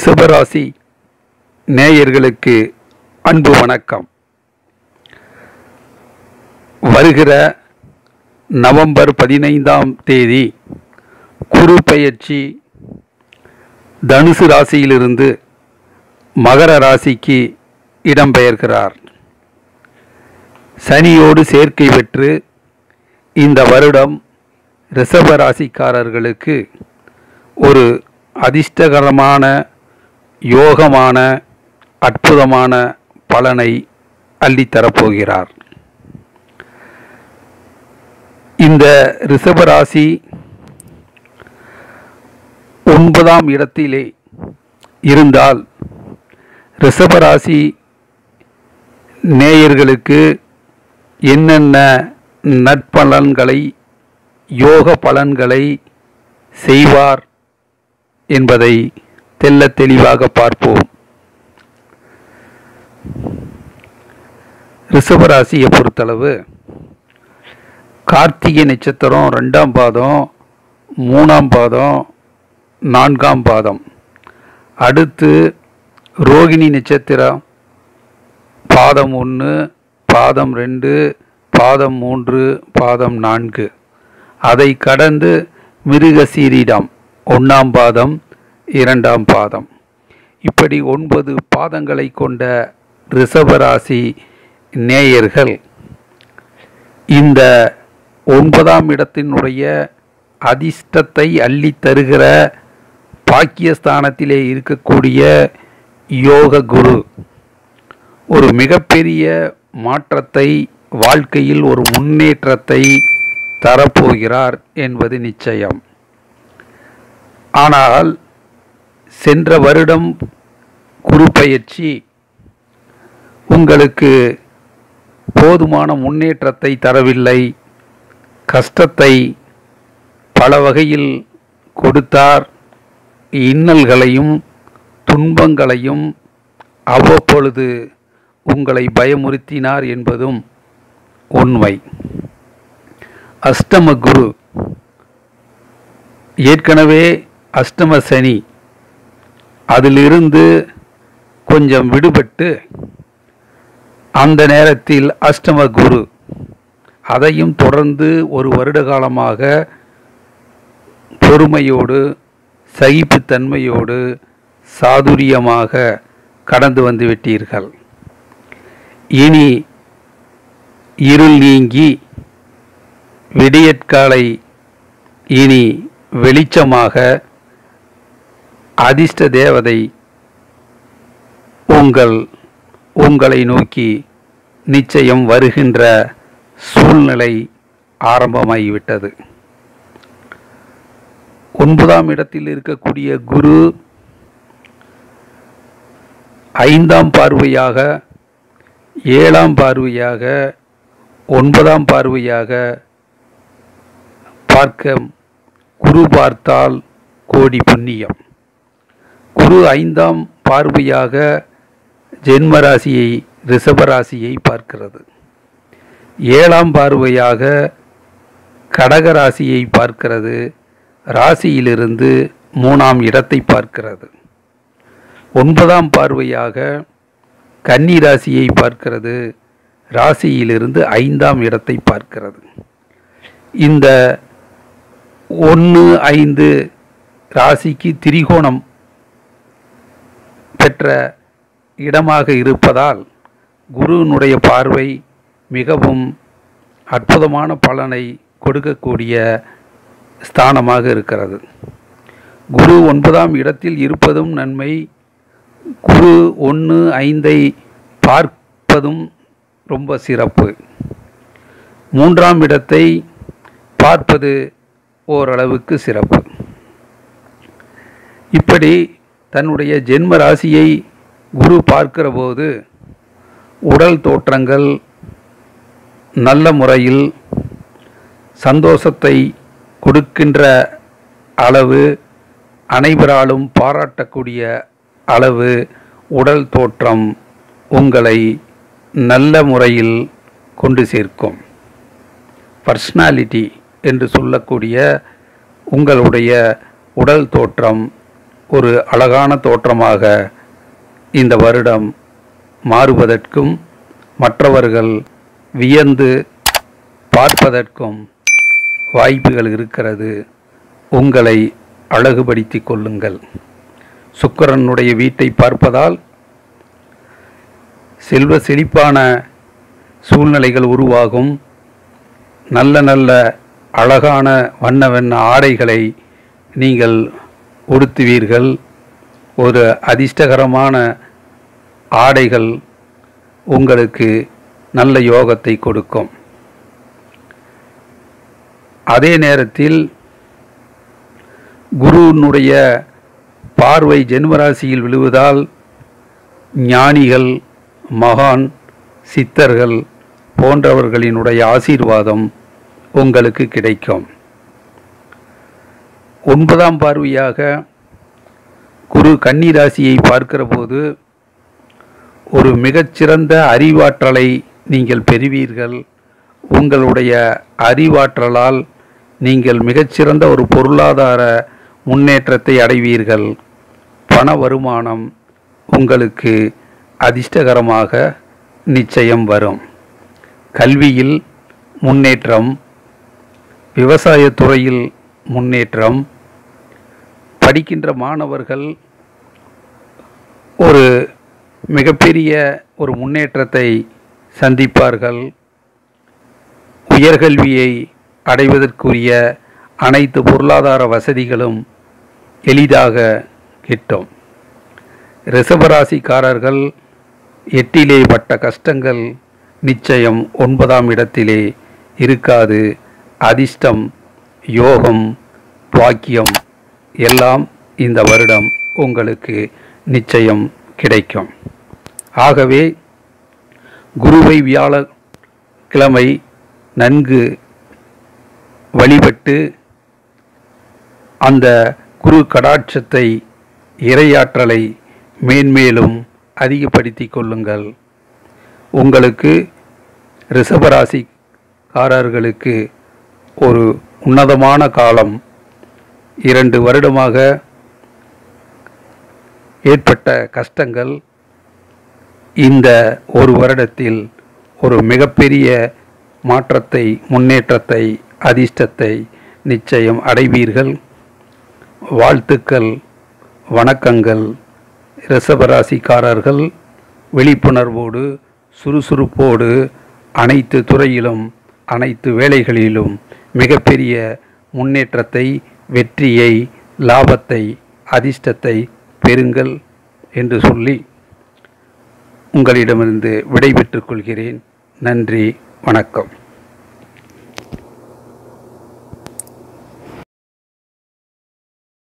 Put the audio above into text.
ரிஷபராசி நேயர்களுக்கு அன்பு வணக்கம் வருகிற நவம்பர் பதினைந்தாம் தேதி குரு பெயர்ச்சி தனுசு ராசியிலிருந்து மகர ராசிக்கு இடம்பெயர்கிறார் சனியோடு சேர்க்கை பெற்று இந்த வருடம் ரிஷப ராசிக்காரர்களுக்கு ஒரு அதிர்ஷ்டகரமான யோகமான அற்புதமான பலனை அள்ளித்தரப்போகிறார் இந்த ரிஷபராசி ஒன்பதாம் இடத்திலே இருந்தால் ரிஷபராசி நேயர்களுக்கு என்னென்ன நற்பலன்களை யோக பலன்களை செய்வார் என்பதை தெள்ளத் தெளிவாக பார்ப்போம் ரிஷபராசியை பொறுத்தளவு கார்த்திகை நட்சத்திரம் ரெண்டாம் பாதம் மூணாம் பாதம் நான்காம் பாதம் அடுத்து ரோகிணி நட்சத்திரம் பாதம் ஒன்று பாதம் ரெண்டு பாதம் மூன்று பாதம் நான்கு அதை கடந்து மிருகசீரிடம் ஒன்றாம் பாதம் இரண்டாம் பாதம் இப்படி ஒன்பது பாதங்களை கொண்ட ரிஷபராசி நேயர்கள் இந்த ஒன்பதாம் இடத்தினுடைய அதிர்ஷ்டத்தை அள்ளித் தருகிற பாக்கியஸ்தானத்திலே இருக்கக்கூடிய யோக குரு ஒரு மிகப்பெரிய மாற்றத்தை வாழ்க்கையில் ஒரு முன்னேற்றத்தை தரப்போகிறார் என்பது நிச்சயம் ஆனால் சென்ற வருடம் குரு பயிற்சி உங்களுக்கு போதுமான முன்னேற்றத்தை தரவில்லை கஷ்டத்தை பல வகையில் கொடுத்தார் இன்னல்களையும் துன்பங்களையும் அவ்வப்பொழுது உங்களை பயமுறுத்தினார் என்பதும் உண்மை அஷ்டம குரு ஏற்கனவே அஷ்டம சனி அதிலிருந்து கொஞ்சம் விடுபட்டு அந்த நேரத்தில் அஷ்டம குரு அதையும் தொடர்ந்து ஒரு வருட காலமாக பொறுமையோடு சகிப்புத்தன்மையோடு சாதுரியமாக கடந்து வந்து விட்டீர்கள் இனி இருள் நீங்கி விடியற்காலை இனி வெளிச்சமாக அதிர்ஷ்ட தேவதை உங்கள் உங்களை நோக்கி நிச்சயம் வருகின்ற சூழ்நிலை ஆரம்பமாகிவிட்டது ஒன்பதாம் இடத்தில் இருக்கக்கூடிய குரு ஐந்தாம் பார்வையாக ஏழாம் பார்வையாக ஒன்பதாம் பார்வையாக பார்க்க குரு பார்த்தால் கோடி புண்ணியம் குரு ஐந்தாம் பார்வையாக ஜென்மராசியை ரிஷபராசியை பார்க்கிறது ஏழாம் பார்வையாக கடகராசியை பார்க்கிறது ராசியிலிருந்து மூணாம் இடத்தை பார்க்கிறது ஒன்பதாம் பார்வையாக கன்னி ராசியை பார்க்கிறது ராசியிலிருந்து ஐந்தாம் இடத்தை பார்க்கிறது இந்த ஒன்று ஐந்து ராசிக்கு திரிகோணம் பெற்ற இடமாக இருப்பதால் குருவினுடைய பார்வை மிகவும் அற்புதமான பலனை கொடுக்கக்கூடிய ஸ்தானமாக இருக்கிறது குரு ஒன்பதாம் இடத்தில் இருப்பதும் நன்மை குரு ஒன்று ஐந்தை பார்ப்பதும் ரொம்ப சிறப்பு மூன்றாம் இடத்தை பார்ப்பது ஓரளவுக்கு சிறப்பு இப்படி தன்னுடைய ஜென்ம ராசியை குரு பார்க்கிற போது உடல் தோற்றங்கள் நல்ல முறையில் சந்தோஷத்தை கொடுக்கின்ற அளவு அனைவராலும் பாராட்டக்கூடிய அளவு உடல் தோற்றம் உங்களை நல்ல முறையில் கொண்டு சேர்க்கும் பர்சனாலிட்டி என்று சொல்லக்கூடிய உங்களுடைய உடல் தோற்றம் ஒரு அழகான தோற்றமாக இந்த வருடம் மாறுவதற்கும் மற்றவர்கள் வியந்து பார்ப்பதற்கும் வாய்ப்புகள் இருக்கிறது உங்களை அழகுபடுத்திக் கொள்ளுங்கள் சுக்கிரனுடைய வீட்டை பார்ப்பதால் செல்வ செழிப்பான சூழ்நிலைகள் உருவாகும் நல்ல நல்ல அழகான வண்ண வண்ண ஆடைகளை நீங்கள் உடுத்துவீர்கள் ஒரு அதிர்ஷ்டகரமான ஆடைகள் உங்களுக்கு நல்ல யோகத்தை கொடுக்கும் அதே நேரத்தில் குருவினுடைய பார்வை ஜென்மராசியில் விழுவதால் ஞானிகள் மகான் சித்தர்கள் போன்றவர்களினுடைய ஆசீர்வாதம் உங்களுக்கு கிடைக்கும் ஒன்பதாம் பார்வையாக குரு கன்னி ராசியை பார்க்கிற போது ஒரு மிகச்சிறந்த அறிவாற்றலை நீங்கள் பெறுவீர்கள் உங்களுடைய அறிவாற்றலால் நீங்கள் மிகச்சிறந்த ஒரு பொருளாதார முன்னேற்றத்தை அடைவீர்கள் பண வருமானம் உங்களுக்கு அதிர்ஷ்டகரமாக நிச்சயம் வரும் கல்வியில் முன்னேற்றம் விவசாயத் துறையில் முன்னேற்றம் படிக்கின்ற மாணவர்கள் ஒரு மிகப்பெரிய ஒரு முன்னேற்றத்தை சந்திப்பார்கள் உயர்கல்வியை அடைவதற்குரிய அனைத்து பொருளாதார வசதிகளும் எளிதாக கிட்டும் ரிஷபராசிக்காரர்கள் எட்டிலே பட்ட கஷ்டங்கள் நிச்சயம் ஒன்பதாம் இடத்திலே இருக்காது அதிர்ஷ்டம் யோகம் பாக்கியம் எல்லாம் இந்த வருடம் உங்களுக்கு நிச்சயம் கிடைக்கும் ஆகவே குருவை வியாழக்கிழமை நன்கு வழிபட்டு அந்த குரு கடாட்சத்தை இறையாற்றலை மேன்மேலும் அதிகப்படுத்திக் கொள்ளுங்கள் உங்களுக்கு ரிஷபராசிக்காரர்களுக்கு ஒரு உன்னதமான காலம் இரண்டு வருடமாக ஏற்பட்ட கஷ்டங்கள் இந்த ஒரு வருடத்தில் ஒரு மிகப்பெரிய மாற்றத்தை முன்னேற்றத்தை அதிர்ஷ்டத்தை நிச்சயம் அடைவீர்கள் வாழ்த்துக்கள் வணக்கங்கள் ரிஷபராசிக்காரர்கள் விழிப்புணர்வோடு சுறுசுறுப்போடு அனைத்து துறையிலும் அனைத்து வேலைகளிலும் மிகப்பெரிய முன்னேற்றத்தை வெற்றியை லாபத்தை அதிர்ஷ்டத்தை பெறுங்கள் என்று சொல்லி உங்களிடமிருந்து விடைபெற்றுக் கொள்கிறேன் நன்றி வணக்கம்